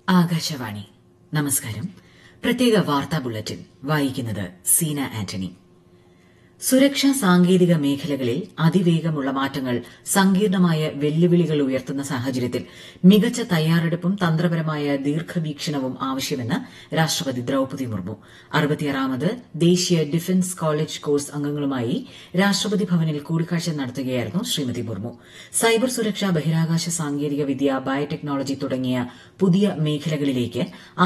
ആകാശവാണി നമസ്കാരം പ്രത്യേക വാർത്താ ബുള്ളറ്റിൻ വായിക്കുന്നത് സീന ആന്റണി സുരക്ഷാ സാങ്കേതിക മേഖലകളിൽ അതിവേഗമുള്ള മാറ്റങ്ങൾ സങ്കീർണമായ വെല്ലുവിളികൾ ഉയർത്തുന്ന സാഹചര്യത്തിൽ മികച്ച തയ്യാറെടുപ്പും തന്ത്രപരമായ ദീർഘവീക്ഷണവും ആവശ്യമെന്ന് രാഷ്ട്രപതി ദ്രൌപദി മുർമു അറുപത്തിയാറാമത് ദേശീയ ഡിഫൻസ് കോളേജ് കോഴ്സ് അംഗങ്ങളുമായി രാഷ്ട്രപതി ഭവനിൽ കൂടിക്കാഴ്ച നടത്തുകയായിരുന്നു ശ്രീമതി മുർമു സൈബർ സുരക്ഷ ബഹിരാകാശ സാങ്കേതിക വിദ്യ ബയോടെക്നോളജി തുടങ്ങിയ പുതിയ മേഖലകളിലേക്ക്